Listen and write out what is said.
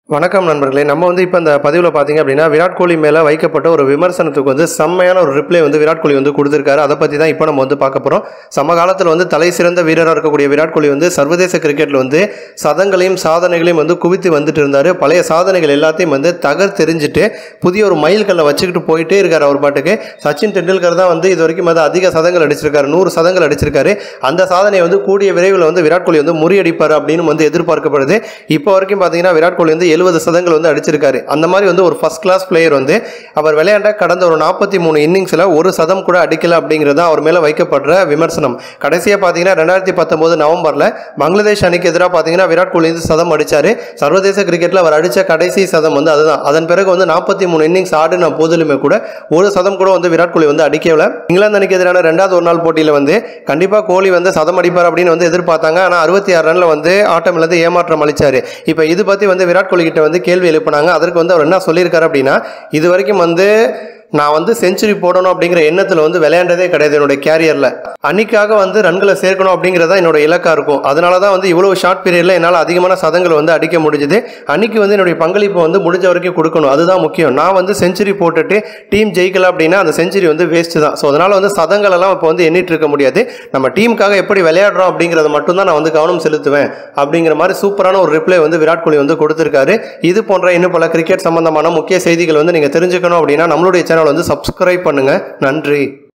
வணக்கம் நண்பர்களே நம்ம வந்து இப்போ இந்த பதிவில் பார்த்தீங்க அப்படின்னா விராட் கோலி மேலே வைக்கப்பட்ட ஒரு விமர்சனத்துக்கு வந்து செம்மையான ஒரு ரிப்ளை வந்து விராட் கோலி வந்து கொடுத்துருக்காரு அதை பற்றி தான் இப்போ நம்ம வந்து பார்க்க போகிறோம் சமகாலத்தில் வந்து தலை சிறந்த வீரராக இருக்கக்கூடிய விராட் கோலி வந்து சர்வதேச கிரிக்கெட்டில் வந்து சதங்களையும் சாதனைகளையும் வந்து குவித்து வந்துட்டு இருந்தார் பழைய சாதனைகள் எல்லாத்தையும் வந்து தகர் தெரிஞ்சுட்டு புதிய ஒரு மைல்கல்லை வச்சுக்கிட்டு போயிட்டே இருக்கார் அவர் பாட்டுக்கு சச்சின் டெண்டுல்கர் தான் வந்து இது வரைக்கும் வந்து அதிக சதங்கள் அடிச்சிருக்காரு நூறு சதங்கள் அடிச்சிருக்காரு அந்த சாதனையை வந்து கூடிய விரைவில் வந்து விராட் கோலி வந்து முறியடிப்பார் அப்படின்னு வந்து எதிர்பார்க்கப்படுது இப்போ வரைக்கும் பார்த்தீங்கன்னா விராட் கோலி வந்து எழுபது சதங்கள் வந்து அடிச்சிருக்காரு அந்த மாதிரி வந்து ஒரு ஃபர்ஸ்ட் கிளாஸ் பிளேயர் வந்து அவர் விளையாண்ட கடந்த ஒரு நாற்பத்தி மூணு இன்னிங்ஸில் ஒரு சதம் கூட அடிக்கல அப்படிங்கிறது தான் அவர் மேலே வைக்கப்படுற விமர்சனம் கடைசியாக பார்த்தீங்கன்னா ரெண்டாயிரத்தி பத்தொம்போது நவம்பரில் பங்களாதேஷ் அணிக்கு எதிராக பார்த்தீங்கன்னா விராட் கோலி வந்து சதம் அடிச்சாரு சர்வதேச கிரிக்கெட்டில் அவர் அடித்த கடைசி சதம் வந்து அதுதான் அதன் பிறகு வந்து நாற்பத்தி மூணு இன்னிங்ஸ் ஆடின போதிலுமே கூட ஒரு சதம் கூட வந்து விராட் கோலி வந்து அடிக்கல இங்கிலாந்து அணிக்கு எதிரான ரெண்டாவது ஒரு நாள் போட்டியில் வந்து கண்டிப்பாக கோலி வந்து சதம் அடிப்பார் அப்படின்னு வந்து எதிர்பார்த்தாங்க ஆனால் அறுபத்தி ஆறு ரனில் வந்து ஆட்டம் இழந்து ஏமாற்றம் அளிச்சாரு இப்போ இது பற்றி வந்து விராட் கோலி கிட்ட வந்து கேள்வி எழுப்பினாங்க அதற்கு வந்து அவர் என்ன சொல்லியிருக்காரு அப்படின்னா இது வரைக்கும் வந்து நான் வந்து செஞ்சுரி போடணும் அப்படிங்கிற எண்ணத்தில் வந்து விளையாண்டதே கிடையாது என்னுடைய கேரியரில் அன்னைக்காக வந்து ரன்களை சேர்க்கணும் அப்படிங்கிறது தான் என்னோட இலக்காக இருக்கும் அதனால தான் வந்து இவ்வளோ ஷார்ட் பீரியடில் என்னால் அதிகமான சதங்கள் வந்து அடிக்க முடிஞ்சுது அன்னைக்கு வந்து என்னுடைய பங்களிப்பை வந்து முடிஞ்ச வரைக்கும் கொடுக்கணும் அதுதான் முக்கியம் நான் வந்து செஞ்சுரி போட்டுட்டு டீம் ஜெயிக்கல அப்படின்னா அந்த செஞ்சுரி வந்து வேஸ்ட்டு தான் ஸோ அதனால் வந்து சதங்கள் எல்லாம் இப்போ வந்து எண்ணிட்டு இருக்க முடியாது நம்ம டீமுக்காக எப்படி விளையாடுறோம் அப்படிங்கிறத மட்டும்தான் நான் வந்து கவனம் செலுத்துவேன் அப்படிங்கிற மாதிரி சூப்பரான ஒரு ரிப்ளை வந்து விராட் கோலி வந்து கொடுத்துருக்காரு இது போன்ற இன்னும் பல கிரிக்கெட் சம்பந்தமான முக்கிய செய்திகள் வந்து நீங்கள் தெரிஞ்சுக்கணும் அப்படின்னா நம்மளுடைய சேனல் வந்து சப்ஸ்கிரைப் பண்ணுங்கள் நன்றி